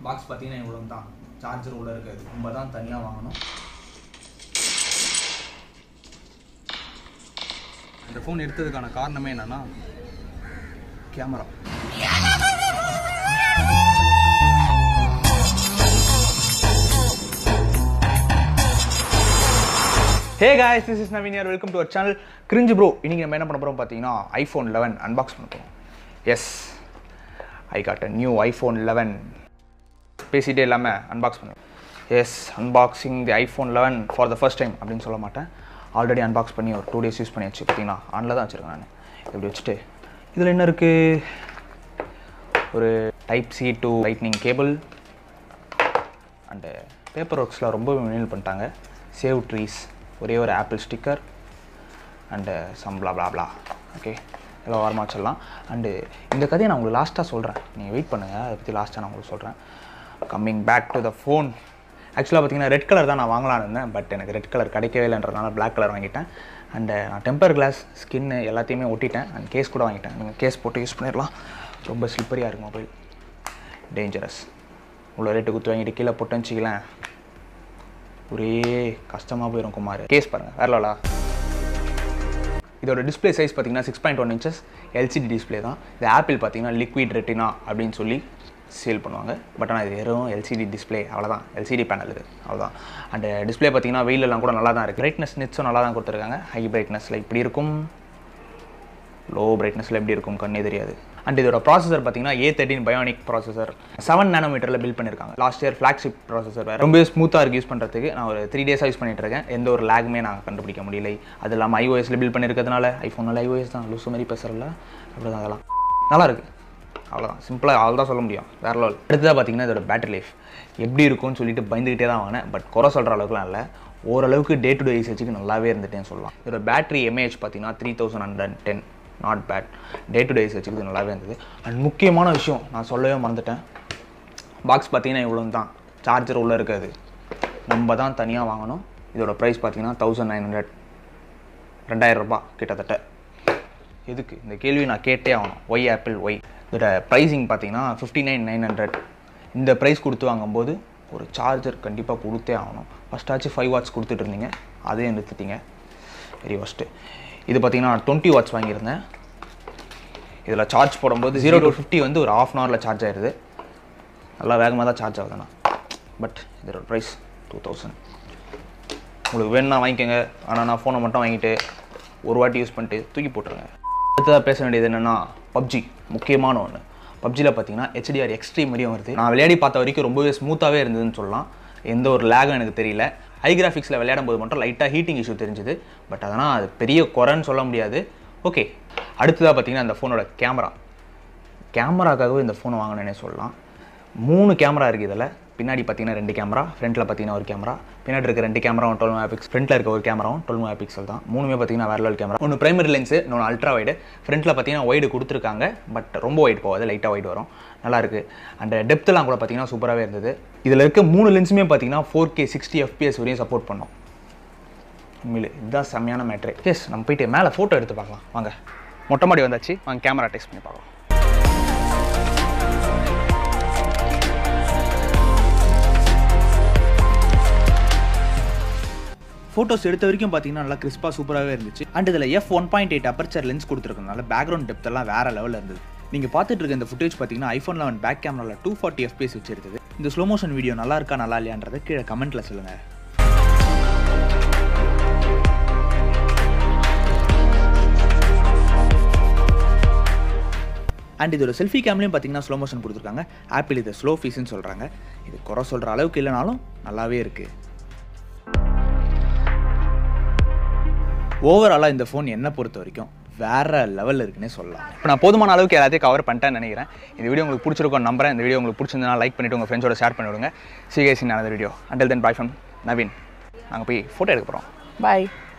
Box பார்த்தீங்கன்னா இவ்வளோ தான் சார்ஜர் உள்ள இருக்காது நம்ம தான் தனியாக வாங்கணும் இந்த ஃபோன் எடுத்ததுக்கான காரணமே என்னன்னா camera hey guys this is Naveen welcome to our channel cringe bro இன்னைக்கு நம்ம என்ன பண்ண போகிறோம் பார்த்தீங்கன்னா ஐஃபோன் லெவன் அன்பாக்ஸ் பண்ண போகிறோம் yes I got a new iPhone eleven பேசிகிட்டே இல்லாமல் அன்பாக்ஸ் பண்ணுவேன் yes unboxing the iPhone eleven for the first time அப்படின்னு சொல்ல மாட்டேன் ஆல்ரெடி அன்பாக்ஸ் பண்ணி ஒரு டூ டேஸ் யூஸ் பண்ணியாச்சு பார்த்தீங்கன்னா ஆனில் தான் வச்சுருக்கேன் நான் இப்படி வச்சுட்டு இதில் என்ன இருக்குது ஒரு type C to lightning cable and paper ஒர்க்ஸில் ரொம்ப மினிமல் பண்ணிட்டாங்க சேவ் ட்ரீஸ் ஒரே ஒரு Apple sticker and some blah blah blah okay எல்லாம் வாரமாக வச்சிடலாம் அண்டு இந்த கதையை நான் உங்களுக்கு லாஸ்ட்டாக சொல்கிறேன் நீங்கள் வெயிட் பண்ணுங்கள் அதை பற்றி லாஸ்ட்டாக நான் உங்களுக்கு சொல்கிறேன் coming back to the phone ஆக்சுவலாக பார்த்தீங்கன்னா ரெட் கலர் தான் நான் வாங்கலாம்னு இருந்தேன் பட் எனக்கு ரெட் கலர் கிடைக்கவே இல்லைன்றதுனால Black கலர் வாங்கிட்டேன் அண்டு நான் டெம்பர் கிளாஸ் ஸ்கின்னு எல்லாத்தையுமே ஒட்டிட்டேன் அண்ட் கேஸ் கூட வாங்கிட்டேன் நீங்கள் கேஸ் போட்டு யூஸ் பண்ணிடலாம் ரொம்ப ஸ்லிப்பரியாக இருக்குது மொபைல் டேஞ்சரஸ் இவ்வளோ ரேட்டு குத்து வாங்கிட்டு கீழே போட்டேன்னு வச்சுக்கலாம் ஒரே கஷ்டமாக போயிடும் குமார் கேஸ் பாருங்கள் வேறலா இதோட டிஸ்ப்ளே சைஸ் பார்த்தீங்கன்னா six point one inches LCD display தான் இது ஆப்பிள் பார்த்தீங்கன்னா லிக்விட் ரெட்டினா அப்படின்னு சொல்லி சேல் பண்ணுவாங்க பட் ஆனால் இது வெறும் எல்சிடி டிஸ்ப்ளே அவ்வளோதான் எல்சிடி பேனல் இது அவ்வளோதான் அண்ட் டிஸ்ப்ளே பார்த்தீங்கன்னா வெயிலெல்லாம் கூட நல்லா தான் இருக்குது பிரைட்னஸ் நிட்ஸும் நல்லா தான் கொடுத்துருக்காங்க ஹை பிரைட்னஸில் இப்படி இருக்கும் லோ பிரைட்னஸில் எப்படி இருக்கும் கண்ணே தெரியாது அண்ட் இதோட ப்ராசஸர் பார்த்தீங்கன்னா A thirteen Bionic processor seven நேனோமீட்டரில் பில்ட் பண்ணியிருக்காங்க லாஸ்ட் இயர் ஃப்ளாக்ஷிப் ப்ராசஸர் வேறு ரொம்ப ஸ்மூத்தாக இருக்குது யூஸ் பண்ணுறதுக்கு நான் ஒரு த்ரீ டேஸாக யூஸ் பண்ணிட்டு இருக்கேன் எந்த ஒரு லேகுமே நான் கண்டுபிடிக்க முடியல அது இல்லாமல் ஐஓஎஸில் பில்ட் பண்ணியிருக்கிறதுனால ஐஃபோனில் ஐஓஎஸ் தான் லூசு மாதிரி பேசுகிறல அப்படி தான் அதெல்லாம் நல்லா இருக்கு அவ்வளோதான் சிம்பிளாக அவ்வளோ தான் சொல்ல முடியும் வேற லெவல் அடுத்ததாக பார்த்தீங்கன்னா இதோட பேட்டரி லைஃப் எப்படி இருக்கும்னு சொல்லிட்டு பயந்துக்கிட்டே தான் வாங்கினேன் பட் குறை சொல்கிற அளவுக்குலாம் இல்லை ஓரளவுக்கு டே டு டே யூசேஜுக்கு நல்லாவே இருந்துட்டேன்னு சொல்லலாம் இதோட பேட்டரி எம்ஏஹெச் பார்த்தீங்கன்னா three thousand hundred ten not bad day to day யூசேஜுக்கு இது நல்லாவே இருந்தது அண்ட் முக்கியமான விஷயம் நான் சொல்லவே மறந்துட்டேன் பாக்ஸ் பார்த்தீங்கன்னா இவ்வளோ தான் சார்ஜர் உள்ளே இருக்காது நம்ம தான் தனியாக வாங்கணும் இதோட ப்ரைஸ் பார்த்தீங்கன்னா தௌசண்ட் நைன் ஹண்ட்ரட் ரெண்டாயிரம் ரூபாய் கிட்டத்தட்ட எதுக்கு இந்த கேள்வி நான் கேட்டே ஆகணும் ஒய் ஆப்பிள் ஒய் இதோட ப்ரைஸிங் பார்த்தீங்கன்னா ஃபிஃப்டி நைன் நைன் ஹண்ட்ரட் இந்த ப்ரைஸ் கொடுத்து வாங்கும்போது ஒரு சார்ஜர் கண்டிப்பாக கொடுத்தே ஆகணும் ஃபஸ்ட்டாச்சும் ஃபைவ் வாட்ஸ் கொடுத்துட்டு இருந்தீங்க அதையும் நிறுத்திட்டீங்க வெரி ஃபஸ்ட்டு இது பார்த்தீங்கன்னா நான் டுவெண்ட்டி வாட்ஸ் வாங்கியிருந்தேன் இதில் சார்ஜ் போடும்போது ஜீரோ டு ஃபிஃப்டி வந்து ஒரு ஆஃப் அன் ஹவரில் சார்ஜ் ஆயிடுது நல்லா வேகமாக தான் சார்ஜ் ஆகுதுண்ணா பட் இதோட ப்ரைஸ் டூ தௌசண்ட் உங்களுக்கு வேணும்னா வாங்கிக்கோங்க ஆனால் நான் ஃபோனை மட்டும் வாங்கிட்டு ஒரு வாட்டி யூஸ் பண்ணிட்டு தூக்கி போட்டுருங்க அடுத்ததாக பேச வேண்டியது என்னென்னா பப்ஜி முக்கியமான ஒன்று பப்ஜியில் பார்த்தீங்கன்னா ஹெச்டிஆர் எக்ஸ்ட்ரீம் வரையும் வருது நான் விளையாடி பார்த்த வரைக்கும் ரொம்பவே ஸ்மூத்தாகவே இருந்ததுன்னு சொல்லலாம் எந்த ஒரு லேகும் எனக்கு தெரியல ஹை கிராஃபிக்ஸில் விளையாடும் போது மட்டும் லைட்டாக ஹீட்டிங் இஷ்யூ தெரிஞ்சுது பட் அதனால் அது பெரிய குறைன்னு சொல்ல முடியாது ஓகே அடுத்ததாக பார்த்தீங்கன்னா அந்த ஃபோனோட கேமரா கேமராக்காகவே இந்த ஃபோனை வாங்கினேனே சொல்லலாம் மூணு கேமரா இருக்குது இதில் பின்னாடி பார்த்தீங்கன்னா ரெண்டு கேமரா ஃப்ரண்ட்டில் பார்த்தீங்கன்னா ஒரு கேமரா பின்னாடி இருக்க ரெண்டு கேமராவும் டுவெல் மெகா பிக்ஸ் ஃப்ரண்ட்டில் இருக்க ஒரு கேமராவும் டுவெல் மெகா பிக்சல் தான் மூணுமே பார்த்தீங்கன்னா வேற லெவல் கேமரா ஒன்று பிரைமரி லென்ஸு இன்னொன்று அல்ட்ரா வைடு ஃப்ரண்ட்டில் பார்த்தீங்கன்னா ஒய்டு கொடுத்துருக்காங்க பட் ரொம்ப ஒயிட் போகாது லைட்டாக ஒயிட் வரும் நல்லா இருக்கு அண்ட் டெப்த்லாம் கூட பார்த்தீங்கன்னா சூப்பராகவே இருந்தது இதில் இருக்க மூணு லென்ஸுமே பார்த்தீங்கன்னா ஃபோர் கே சிக்ஸ்டி எஃபிஎஸ் வரையும் சப்போர்ட் பண்ணோம் உண்மையிலே இதுதான் செம்மையான மேட்ரு எஸ் நம்ம போயிட்டு மேலே ஃபோட்டோ எடுத்து பார்க்கலாம் வாங்க மொட்டை மாடி வந்தாச்சு வாங்க கேமரா டெஸ்ட் பண்ணி பார்க்கலாம் ஃபோட்டோஸ் எடுத்த வரைக்கும் பார்த்தீங்கன்னா நல்லா கிறிஸ்பாக சூப்பராகவே இருந்துச்சு அண்ட் இதில் F one point eight aperture lens கொடுத்துருக்கனால பேக்ரவுண்ட் டெப்த் எல்லாம் வேற லெவலில் இருந்தது நீங்கள் பார்த்துட்டு இருக்க இந்த ஃபுட்டேஜ் பார்த்தீங்கன்னா ஐஃபோன் லெவன் பேக் கேமராவில் டூ ஃபார்ட்டி எஃபிஎஸ் வச்சிருக்குது இந்த ஸ்லோ மோஷன் வீடியோ நல்லா இருக்கா நல்லா இல்லையான்றதை கீழே கமெண்ட்டில் சொல்லுங்கள் அண்ட் இதோட செல்ஃபி கேம்லேயும் பார்த்தீங்கன்னா ஸ்லோ மோஷன் கொடுத்துருக்காங்க ஆப்பிள் இதை ஸ்லோ ஃபீஸ்ன்னு சொல்கிறாங்க இது குறை சொல்கிற அளவுக்கு இல்லைனாலும் நல்லாவே இருக்குது ஓவராலாக இந்த ஃபோன் என்னை பொறுத்த வரைக்கும் வேற லெவலில் இருக்குன்னே சொல்லலாம் இப்போ நான் போதுமான அளவுக்கு எல்லாத்தையும் கவர் பண்ணிட்டேன்னு நினைக்கிறேன் இந்த வீடியோ உங்களுக்கு பிடிச்சிருக்கும் நம்புறேன் இந்த வீடியோ உங்களுக்கு பிடிச்சிருந்தா லைக் பண்ணிவிட்டு உங்கள் ஃப்ரெண்ட்ஸோட ஷேர் பண்ணி விடுங்க சிகேசி நான் video until then bye from Naveen நாங்கள் போய் ஃபோட்டோ எடுக்க போகிறோம் Bye.